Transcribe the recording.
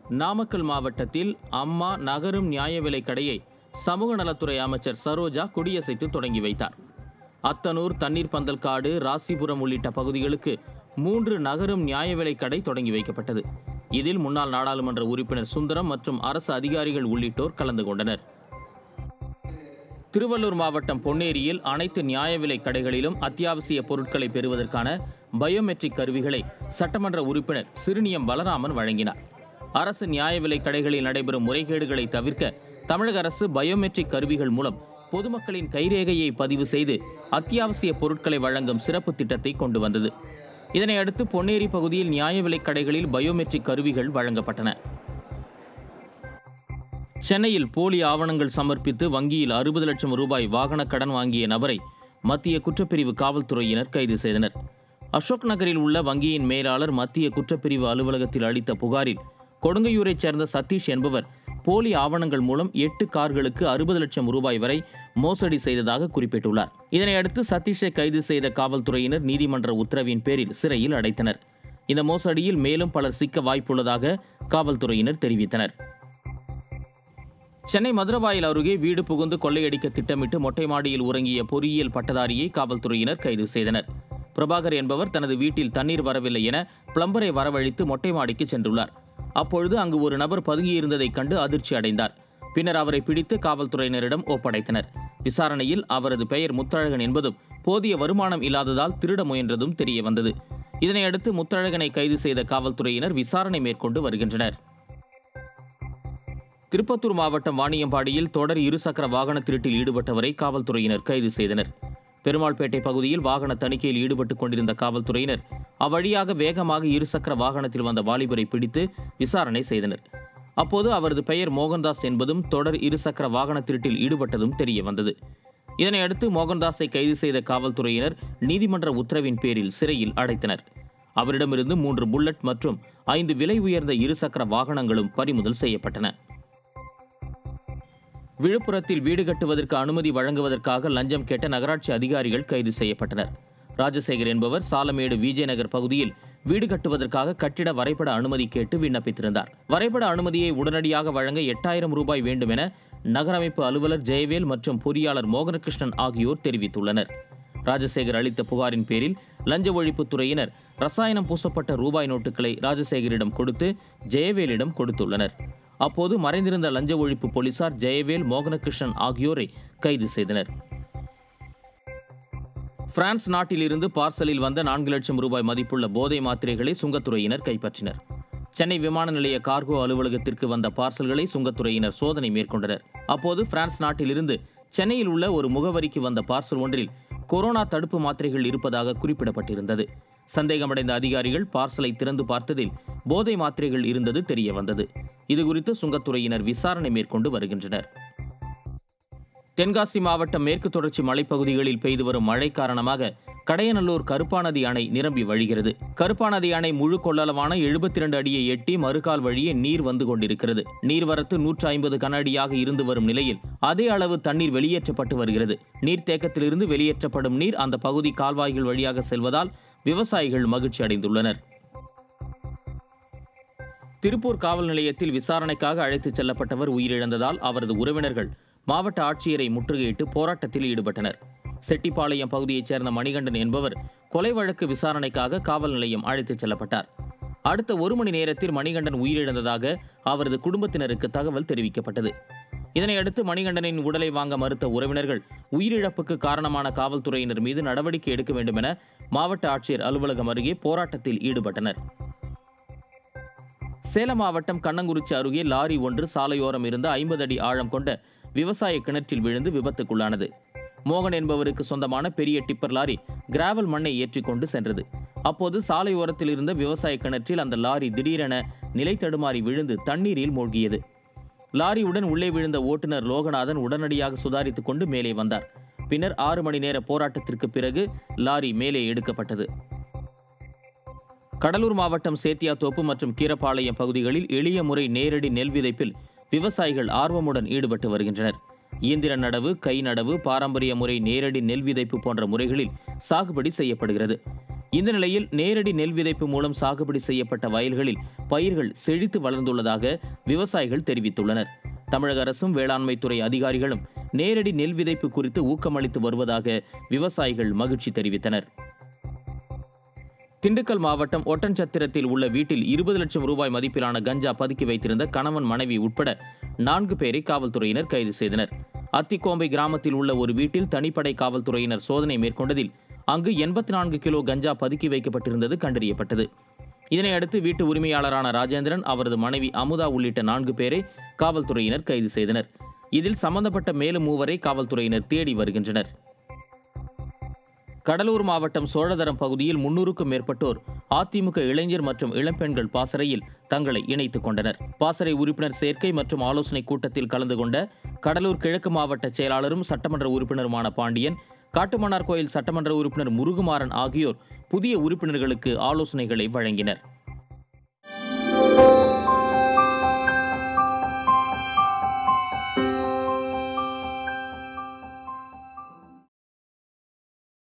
நாமக்கல் மாவட்டத்தில் அம்மா நகரும் நியாய விலைக் கடையை சமூக நலத்துறை அமைச்சர் சரோஜா கொடியசைத்து தொடங்கி வைத்தார் அத்தனூர் தண்ணீர் பந்தல்காடு ராசிபுரம் உள்ளிட்ட பகுதிகளுக்கு மூன்று நகரும் நியாய விலைக் கடை தொடங்கி வைக்கப்பட்டது இதில் முன்னாள் நாடாளுமன்ற உறுப்பினர் சுந்தரம் மற்றும் அரசு அதிகாரிகள் உள்ளிட்டோர் கலந்து கொண்டனர் திருவள்ளூர் மாவட்டம் பொன்னேரியில் அனைத்து நியாய விலைக் கடைகளிலும் அத்தியாவசிய பொருட்களை பெறுவதற்கான பயோமெட்ரிக் கருவிகளை சட்டமன்ற உறுப்பினர் சிறுனியம் பலராமன் வழங்கினார் அரசு நியாய விலைக் கடைகளில் நடைபெறும் முறைகேடுகளை தவிர்க்க தமிழக அரசு பயோமெட்ரிக் கருவிகள் மூலம் பொதுமக்களின் கைரேகையை பதிவு செய்து அத்தியாவசிய பொருட்களை வழங்கும் சிறப்பு திட்டத்தை கொண்டு வந்தது இதனையடுத்து பொன்னேரி பகுதியில் நியாய விலைக் கடைகளில் பயோமெட்ரிக் கருவிகள் வழங்கப்பட்டன சென்னையில் போலி ஆவணங்கள் சமர்ப்பித்து வங்கியில் அறுபது லட்சம் ரூபாய் வாகன கடன் வாங்கிய நபரை மத்திய குற்றப்பிரிவு காவல்துறையினர் கைது செய்தனர் அசோக் நகரில் உள்ள வங்கியின் மேலாளர் மத்திய குற்றப்பிரிவு அலுவலகத்தில் அளித்த புகாரில் கொடுங்கையூரைச் சேர்ந்த சதீஷ் என்பவர் போலி ஆவணங்கள் மூலம் எட்டு கார்களுக்கு அறுபது லட்சம் ரூபாய் வரை மோசடி செய்ததாக குறிப்பிட்டுள்ளார் இதனையடுத்து சதீஷை கைது செய்த காவல்துறையினர் நீதிமன்ற உத்தரவின் பேரில் சிறையில் அடைத்தனர் இந்த மோசடியில் மேலும் பலர் சிக்க வாய்ப்புள்ளதாக காவல்துறையினர் தெரிவித்தனர் சென்னை மதுரவாயல் அருகே வீடு புகுந்து கொள்ளையடிக்க திட்டமிட்டு மொட்டை மாடியில் உறங்கிய பொறியியல் பட்டதாரியை காவல்துறையினர் கைது செய்தனர் பிரபாகர் என்பவர் தனது வீட்டில் தண்ணீர் வரவில்லை என பிளம்பரை வரவழைத்து மொட்டை மாடிக்கு சென்றுள்ளார் அப்பொழுது அங்கு ஒரு நபர் பதுங்கியிருந்ததைக் கண்டு அதிர்ச்சி அடைந்தார் பின்னர் அவரை பிடித்து காவல்துறையினரிடம் ஒப்படைத்தனர் விசாரணையில் அவரது பெயர் முத்தழகன் என்பதும் போதிய வருமானம் இல்லாததால் திருட முயன்றதும் தெரிய வந்தது இதனையடுத்து முத்தழகனை கைது செய்த காவல்துறையினர் விசாரணை மேற்கொண்டு வருகின்றனர் திருப்பத்தூர் மாவட்டம் வாணியம்பாடியில் தொடர் இருசக்கர வாகன திருட்டில் ஈடுபட்டவரை காவல்துறையினர் கைது செய்தனர் பெருமாள்பேட்டை பகுதியில் வாகன தணிக்கையில் ஈடுபட்டுக் கொண்டிருந்த காவல்துறையினர் அவ்வழியாக வேகமாக இருசக்கர வாகனத்தில் வந்த வாலிபரை பிடித்து விசாரணை செய்தனர் அப்போது அவரது பெயர் மோகன்தாஸ் என்பதும் தொடர் இருசக்கர வாகன திருட்டில் ஈடுபட்டதும் தெரிய வந்தது இதனையடுத்து மோகன்தாஸை கைது செய்த காவல்துறையினர் நீதிமன்ற உத்தரவின் பேரில் சிறையில் அடைத்தனர் அவரிடமிருந்து மூன்று புல்லட் மற்றும் ஐந்து விலை உயர்ந்த இருசக்கர வாகனங்களும் பறிமுதல் செய்யப்பட்டன விழுப்புரத்தில் வீடு கட்டுவதற்கு அனுமதி வழங்குவதற்காக லஞ்சம் கேட்ட நகராட்சி அதிகாரிகள் கைது செய்யப்பட்டனர் ராஜசேகர் என்பவர் சாலமேடு விஜயநகர் பகுதியில் வீடு கட்டுவதற்காக கட்டிட வரைபட அனுமதி கேட்டு விண்ணப்பித்திருந்தார் வரைபட அனுமதியை உடனடியாக வழங்க எட்டாயிரம் ரூபாய் வேண்டும் என நகரமைப்பு அலுவலர் ஜெயவேல் மற்றும் பொறியாளர் மோகனகிருஷ்ணன் ஆகியோர் தெரிவித்துள்ளனர் ராஜசேகர் அளித்த புகாரின் பேரில் லஞ்ச ஒழிப்புத் துறையினர் ரசாயனம் பூசப்பட்ட ரூபாய் நோட்டுகளை ராஜசேகரிடம் கொடுத்து ஜெயவேலிடம் கொடுத்துள்ளனர் அப்போது மறைந்திருந்த லஞ்ச ஒழிப்பு போலீசார் ஜெயவேல் மோகனகிருஷ்ணன் ஆகியோரை கைது செய்தனர் பிரான்ஸ் நாட்டிலிருந்து பார்சலில் வந்த நான்கு லட்சம் ரூபாய் மதிப்புள்ள போதை மாத்திரைகளை சுங்கத்துறையினர் கைப்பற்றினர் சென்னை விமான நிலைய கார்கோ அலுவலகத்திற்கு வந்த பார்சல்களை சுங்கத்துறையினர் சோதனை மேற்கொண்டனர் அப்போது பிரான்ஸ் நாட்டிலிருந்து சென்னையில் உள்ள ஒரு முகவரிக்கு வந்த பார்சல் ஒன்றில் கொரோனா தடுப்பு மாத்திரைகள் இருப்பதாக குறிப்பிடப்பட்டிருந்தது சந்தேகமடைந்த அதிகாரிகள் பார்சலை திறந்து பார்த்ததில் போதை மாத்திரைகள் இருந்தது தெரிய வந்தது இதுகுறித்து சுங்கத்துறையினர் விசாரணை மேற்கொண்டு வருகின்றனர் தென்காசி மாவட்டம் மேற்கு தொடர்ச்சி மலைப்பகுதிகளில் பெய்து வரும் மழை காரணமாக கடையநல்லூர் கருப்பாநதி அணை நிரம்பி வழிகிறது கருப்பாநதி அணை முழு கொள்ளளவான எழுபத்தி இரண்டு அடியை எட்டி மறுகால் வழியே நீர் வந்து கொண்டிருக்கிறது நீர்வரத்து நூற்று ஐம்பது கன அடியாக இருந்து வரும் நிலையில் அதே அளவு தண்ணீர் வெளியேற்றப்பட்டு வருகிறது நீர்த்தேக்கத்திலிருந்து வெளியேற்றப்படும் நீர் அந்த பகுதி கால்வாய்கள் வழியாக செல்வதால் விவசாயிகள் மகிழ்ச்சி அடைந்துள்ளனர் திருப்பூர் காவல் நிலையத்தில் விசாரணைக்காக அழைத்துச் செல்லப்பட்டவர் உயிரிழந்ததால் அவரது உறவினர்கள் மாவட்ட ஆட்சியரை முற்றுகையிட்டு போராட்டத்தில் ஈடுபட்டனர் செட்டிப்பாளையம் பகுதியைச் சேர்ந்த மணிகண்டன் என்பவர் கொலை வழக்கு விசாரணைக்காக காவல் நிலையம் அழைத்துச் செல்லப்பட்டார் அடுத்த ஒரு மணி நேரத்தில் மணிகண்டன் உயிரிழந்ததாக அவரது குடும்பத்தினருக்கு தகவல் தெரிவிக்கப்பட்டது இதனையடுத்து மணிகண்டனின் உடலை வாங்க மறுத்த உறவினர்கள் உயிரிழப்புக்கு காரணமான காவல்துறையினர் மீது நடவடிக்கை எடுக்க வேண்டும் என மாவட்ட ஆட்சியர் அலுவலகம் அருகே போராட்டத்தில் ஈடுபட்டனர் சேலம் மாவட்டம் கண்ணங்குறிச்சி அருகே லாரி ஒன்று சாலையோரம் இருந்த ஐம்பது அடி ஆழம் கொண்ட விவசாய கிணற்றில் விழுந்து விபத்துக்குள்ளானது மோகன் என்பவருக்கு சொந்தமான பெரிய டிப்பர் லாரி கிராவல் மண்ணை ஏற்றிக்கொண்டு சென்றது அப்போது சாலையோரத்தில் இருந்த விவசாய கிணற்றில் அந்த லாரி திடீரென நிலை தடுமாறி விழுந்து தண்ணீரில் மூழ்கியது லாரியுடன் உள்ளே விழுந்த ஓட்டுநர் லோகநாதன் உடனடியாக சுதாரித்துக் கொண்டு மேலே வந்தார் பின்னர் ஆறு மணி நேர போராட்டத்திற்கு பிறகு லாரி மேலே எடுக்கப்பட்டது கடலூர் மாவட்டம் சேத்தியாத்தோப்பு மற்றும் கீரப்பாளையம் பகுதிகளில் எளிய முறை நேரடி நெல் விதைப்பில் விவசாயிகள் ஆர்வமுடன் ஈடுபட்டு வருகின்றனர் இயந்திர நடவு கை நடவு பாரம்பரிய முறை நேரடி நெல் விதைப்பு போன்ற முறைகளில் சாகுபடி செய்யப்படுகிறது இந்த நிலையில் நேரடி நெல் விதைப்பு மூலம் சாகுபடி செய்யப்பட்ட வயல்களில் பயிர்கள் செழித்து வளர்ந்துள்ளதாக விவசாயிகள் தெரிவித்துள்ளனர் தமிழக அரசும் வேளாண்மை துறை அதிகாரிகளும் நேரடி நெல் விதைப்பு குறித்து ஊக்கமளித்து வருவதாக விவசாயிகள் மகிழ்ச்சி தெரிவித்தனர் திண்டுக்கல் மாவட்டம் ஒட்டன்சத்திரத்தில் உள்ள வீட்டில் இருபது லட்சம் ரூபாய் மதிப்பிலான கஞ்சா பதுக்கி வைத்திருந்த கணவன் மனைவி உட்பட நான்கு பேரை காவல்துறையினர் கைது செய்தனர் அத்திக்கோம்பை கிராமத்தில் உள்ள ஒரு வீட்டில் தனிப்படை காவல்துறையினர் சோதனை மேற்கொண்டதில் அங்கு எண்பத்தி நான்கு கிலோ கஞ்சா பதுக்கி வைக்கப்பட்டிருந்தது கண்டறியப்பட்டது இதனையடுத்து வீட்டு உரிமையாளரான ராஜேந்திரன் அவரது மனைவி அமுதா உள்ளிட்ட நான்கு பேரை காவல்துறையினர் கைது செய்தனர் இதில் சம்பந்தப்பட்ட மேலும் மூவரை காவல்துறையினர் தேடி வருகின்றனர் கடலூர் மாவட்டம் சோழதரம் பகுதியில் முன்னூறுக்கும் மேற்பட்டோர் அதிமுக இளைஞர் மற்றும் இளம்பெண்கள் பாசறையில் தங்களை இணைத்துக் கொண்டனர் பாசறை உறுப்பினர் சேர்க்கை மற்றும் ஆலோசனை கூட்டத்தில் கலந்து கொண்ட கடலூர் கிழக்கு மாவட்ட செயலாளரும் சட்டமன்ற உறுப்பினருமான பாண்டியன் காட்டுமன்னார் கோயில் சட்டமன்ற உறுப்பினர் முருகுமாறன் ஆகியோர் புதிய உறுப்பினர்களுக்கு ஆலோசனைகளை வழங்கினர்